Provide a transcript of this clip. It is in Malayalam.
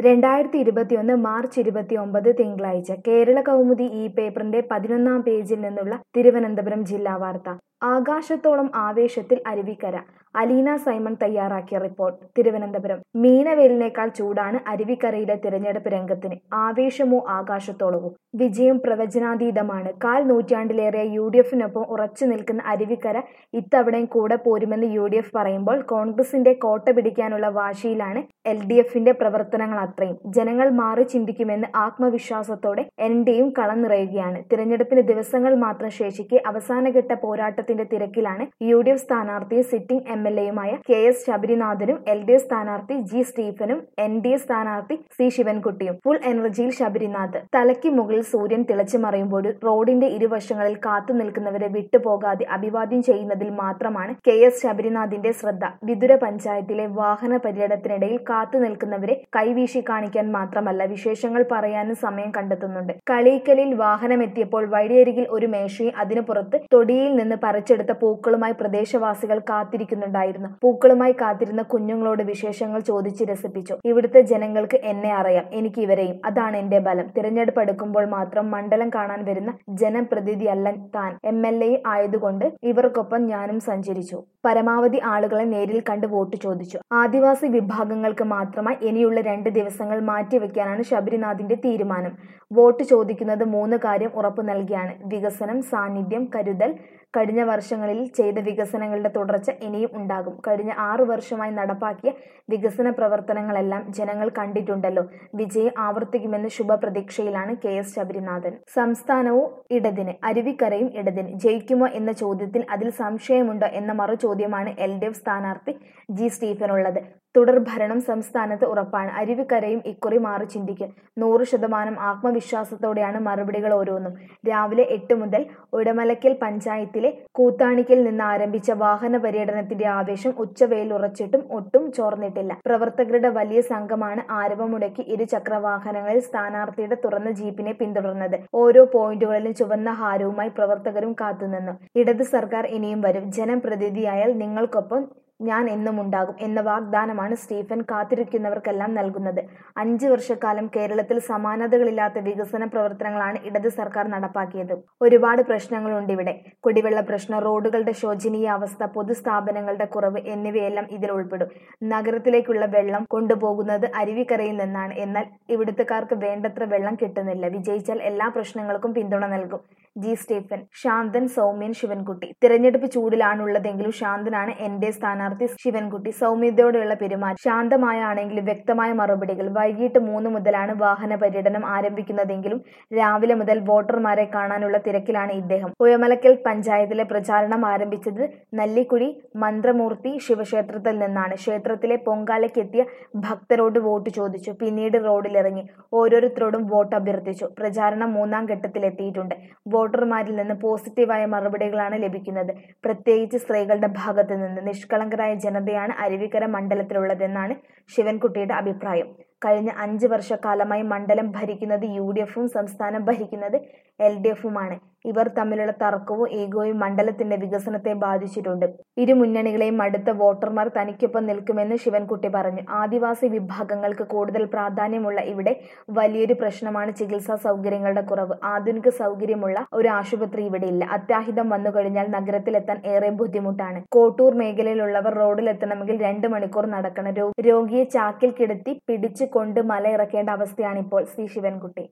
രണ്ടായിരത്തി ഇരുപത്തിയൊന്ന് മാർച്ച് ഇരുപത്തിയൊമ്പത് തിങ്കളാഴ്ച കേരള കൗമുദി ഈ പേപ്പറിന്റെ പതിനൊന്നാം പേജിൽ നിന്നുള്ള തിരുവനന്തപുരം ജില്ലാ വാർത്ത ആകാശത്തോളം ആവേശത്തിൽ അരുവിക്കര അലീന സൈമൺ തയ്യാറാക്കിയ റിപ്പോർട്ട് തിരുവനന്തപുരം മീനവേലിനേക്കാൾ ചൂടാണ് അരുവിക്കരയിലെ തിരഞ്ഞെടുപ്പ് രംഗത്തിന് ആവേശമോ ആകാശത്തോളവും വിജയം പ്രവചനാതീതമാണ് കാൽ നൂറ്റാണ്ടിലേറെ യു ഡി എഫിനൊപ്പം ഉറച്ചു നിൽക്കുന്ന അരുവിക്കര ഇത്തവണയും കൂടെ പോരുമെന്ന് യു ഡി എഫ് പറയുമ്പോൾ കോൺഗ്രസിന്റെ കോട്ട പിടിക്കാനുള്ള വാശിയിലാണ് എൽ ഡി എഫിന്റെ പ്രവർത്തനങ്ങൾ അത്രയും ജനങ്ങൾ മാറി ചിന്തിക്കുമെന്ന് ആത്മവിശ്വാസത്തോടെ എൻ ഡിയും കളം നിറയുകയാണ് തിരഞ്ഞെടുപ്പിന് ദിവസങ്ങൾ മാത്രം ശേഷിക്കെ അവസാനഘട്ട പോരാട്ടത്തിന്റെ തിരക്കിലാണ് യു ഡി എഫ് സ്ഥാനാർത്ഥി സിറ്റിംഗ് എം എൽ എയുമായ കെ എസ് ശബരിനാഥനും എൽ ഡി എഫ് സ്ഥാനാർത്ഥി ജി സ്റ്റീഫനും എൻ ഡി എ സ്ഥാനാർത്ഥി സി ശിവൻകുട്ടിയും ഫുൾ എനർജിയിൽ ശബരിനാഥ് തലയ്ക്ക് മുകളിൽ സൂര്യൻ തിളച്ചു മറയുമ്പോൾ റോഡിന്റെ ഇരുവശങ്ങളിൽ കാത്തു നിൽക്കുന്നവരെ വിട്ടുപോകാതെ അഭിവാദ്യം ചെയ്യുന്നതിൽ മാത്രമാണ് കെ എസ് ശബരിനാഥിന്റെ ശ്രദ്ധ വിതുര പഞ്ചായത്തിലെ വാഹന പര്യടനത്തിനിടയിൽ കാത്തു നിൽക്കുന്നവരെ കൈവീശി കാണിക്കാൻ മാത്രമല്ല വിശേഷങ്ങൾ പറയാനും സമയം കണ്ടെത്തുന്നുണ്ട് കളീക്കലിൽ വാഹനം എത്തിയപ്പോൾ വഴിയരികിൽ ഒരു മേശയും അതിനു പുറത്ത് തൊടിയിൽ നിന്ന് പറിച്ചെടുത്ത പൂക്കളുമായി പ്രദേശവാസികൾ കാത്തിരിക്കുന്നുണ്ടായിരുന്നു പൂക്കളുമായി കാത്തിരുന്ന കുഞ്ഞുങ്ങളോട് വിശേഷങ്ങൾ ചോദിച്ച് രസിപ്പിച്ചു ഇവിടുത്തെ ജനങ്ങൾക്ക് എന്നെ അറിയാം എനിക്ക് ഇവരെയും അതാണ് എന്റെ ബലം തിരഞ്ഞെടുപ്പ് എടുക്കുമ്പോൾ മാത്രം മണ്ഡലം കാണാൻ വരുന്ന ജനപ്രതിനിധിയല്ല താൻ എം എൽ എ ആയതുകൊണ്ട് ഇവർക്കൊപ്പം ഞാനും സഞ്ചരിച്ചു പരമാവധി ആളുകളെ നേരിൽ കണ്ട് വോട്ട് ചോദിച്ചു ആദിവാസി വിഭാഗങ്ങൾക്ക് മാത്രമായി ഇനിയുള്ള രണ്ട് ദിവസങ്ങൾ മാറ്റിവെക്കാനാണ് ശബരിനാഥിന്റെ തീരുമാനം വോട്ട് ചോദിക്കുന്നത് മൂന്ന് കാര്യം ഉറപ്പു നൽകിയാണ് വികസനം സാന്നിധ്യം കരുതൽ കഴിഞ്ഞ വർഷങ്ങളിൽ ചെയ്ത വികസനങ്ങളുടെ തുടർച്ച ഇനിയും ഉണ്ടാകും കഴിഞ്ഞ ആറു വർഷമായി നടപ്പാക്കിയ വികസന പ്രവർത്തനങ്ങളെല്ലാം ജനങ്ങൾ കണ്ടിട്ടുണ്ടല്ലോ വിജയം ആവർത്തിക്കുമെന്ന് ശുഭപ്രതീക്ഷയിലാണ് കെ എസ് ശബരിനാഥൻ സംസ്ഥാനവും ഇടതിന് അരുവിക്കരയും ഇടതിന് ജയിക്കുമോ എന്ന ചോദ്യത്തിൽ അതിൽ സംശയമുണ്ടോ എന്ന മറു ചോദ്യമാണ് എൽ ഡി എഫ് സ്ഥാനാർത്ഥി ജി സ്റ്റീഫനുള്ളത് തുടർ ഭരണം സംസ്ഥാനത്ത് ഉറപ്പാണ് അരുവിക്കരയും ഇക്കുറി മാറി ചിന്തിക്കും നൂറ് ശതമാനം ആത്മവിശ്വാസത്തോടെയാണ് മറുപടികൾ ഓരോന്നും രാവിലെ എട്ട് മുതൽ ഉടമലക്കൽ പഞ്ചായത്തിലെ കൂത്താണിക്കൽ നിന്ന് ആരംഭിച്ച വാഹന പര്യടനത്തിന്റെ ആവേശം ഉച്ചവെയിൽ ഉറച്ചിട്ടും ഒട്ടും ചോർന്നിട്ടില്ല പ്രവർത്തകരുടെ വലിയ സംഘമാണ് ആരവമുടക്കി ഇരുചക്ര വാഹനങ്ങളിൽ സ്ഥാനാർത്ഥിയുടെ തുറന്ന ജീപ്പിനെ പിന്തുടർന്നത് ഓരോ പോയിന്റുകളിലും ചുവന്ന ഹാരവുമായി പ്രവർത്തകരും കാത്തുനിന്നു ഇടത് സർക്കാർ ഇനിയും വരും ജനപ്രതിനിധിയായാൽ നിങ്ങൾക്കൊപ്പം ഞാൻ എന്നും ഉണ്ടാകും എന്ന വാഗ്ദാനമാണ് സ്റ്റീഫൻ കാത്തിരിക്കുന്നവർക്കെല്ലാം നൽകുന്നത് അഞ്ചു വർഷക്കാലം കേരളത്തിൽ സമാനതകളില്ലാത്ത വികസന പ്രവർത്തനങ്ങളാണ് ഇടത് സർക്കാർ നടപ്പാക്കിയത് ഒരുപാട് പ്രശ്നങ്ങളുണ്ട് ഇവിടെ കുടിവെള്ള പ്രശ്നം റോഡുകളുടെ ശോചനീയ അവസ്ഥ പൊതുസ്ഥാപനങ്ങളുടെ കുറവ് എന്നിവയെല്ലാം ഇതിൽ ഉൾപ്പെടും നഗരത്തിലേക്കുള്ള വെള്ളം കൊണ്ടുപോകുന്നത് അരുവിക്കരയിൽ നിന്നാണ് എന്നാൽ ഇവിടുത്തുകാർക്ക് വേണ്ടത്ര വെള്ളം കിട്ടുന്നില്ല വിജയിച്ചാൽ എല്ലാ പ്രശ്നങ്ങൾക്കും പിന്തുണ നൽകും ജി സ്റ്റീഫൻ ശാന്തൻ സൗമ്യൻ ശിവൻകുട്ടി തിരഞ്ഞെടുപ്പ് ചൂടിലാണുള്ളതെങ്കിലും ശാന്തനാണ് എന്റെ സ്ഥാനാർത്ഥി ശിവൻകുട്ടി സൗമ്യതയോടെയുള്ള പെരുമാറ്റം ശാന്തമായാണെങ്കിലും വ്യക്തമായ മറുപടികൾ വൈകിട്ട് മൂന്ന് മുതലാണ് വാഹന പര്യടനം ആരംഭിക്കുന്നതെങ്കിലും രാവിലെ മുതൽ വോട്ടർമാരെ കാണാനുള്ള തിരക്കിലാണ് ഇദ്ദേഹം പുഴമലക്കൽ പഞ്ചായത്തിലെ പ്രചാരണം ആരംഭിച്ചത് നല്ലിക്കുഴി മന്ത്രമൂർത്തി ശിവക്ഷേത്രത്തിൽ നിന്നാണ് ക്ഷേത്രത്തിലെ പൊങ്കാലയ്ക്കെത്തിയ ഭക്തരോട് വോട്ട് ചോദിച്ചു പിന്നീട് റോഡിലിറങ്ങി ഓരോരുത്തരോടും വോട്ട് അഭ്യർത്ഥിച്ചു പ്രചാരണം മൂന്നാം ഘട്ടത്തിലെത്തിയിട്ടുണ്ട് വോട്ടർമാരിൽ നിന്ന് പോസിറ്റീവായ മറുപടികളാണ് ലഭിക്കുന്നത് പ്രത്യേകിച്ച് സ്ത്രീകളുടെ ഭാഗത്ത് നിന്ന് നിഷ്കളങ്കരായ ജനതയാണ് അരുവിക്കര മണ്ഡലത്തിലുള്ളതെന്നാണ് ശിവൻകുട്ടിയുടെ അഭിപ്രായം കഴിഞ്ഞ അഞ്ച് വർഷക്കാലമായി മണ്ഡലം ഭരിക്കുന്നത് യു ഡി എഫും സംസ്ഥാനം ഭരിക്കുന്നത് എൽ ഡി എഫുമാണ് ഇവർ തമ്മിലുള്ള തർക്കവും ഏകോയും മണ്ഡലത്തിന്റെ വികസനത്തെ ബാധിച്ചിട്ടുണ്ട് ഇരു മുന്നണികളെയും അടുത്ത വോട്ടർമാർ തനിക്കൊപ്പം നിൽക്കുമെന്ന് ശിവൻകുട്ടി പറഞ്ഞു ആദിവാസി വിഭാഗങ്ങൾക്ക് കൂടുതൽ പ്രാധാന്യമുള്ള ഇവിടെ വലിയൊരു പ്രശ്നമാണ് ചികിത്സാ സൗകര്യങ്ങളുടെ കുറവ് ആധുനിക സൗകര്യമുള്ള ഒരു ആശുപത്രി ഇവിടെ ഇല്ല അത്യാഹിതം വന്നു കഴിഞ്ഞാൽ നഗരത്തിലെത്താൻ ഏറെ ബുദ്ധിമുട്ടാണ് കോട്ടൂർ മേഖലയിലുള്ളവർ റോഡിലെത്തണമെങ്കിൽ രണ്ട് മണിക്കൂർ നടക്കണം രോഗിയെ ചാക്കിൽ കിടത്തി പിടിച്ചു കൊണ്ട് മല ഇറക്കേണ്ട അവസ്ഥയാണിപ്പോൾ സി ശിവൻകുട്ടി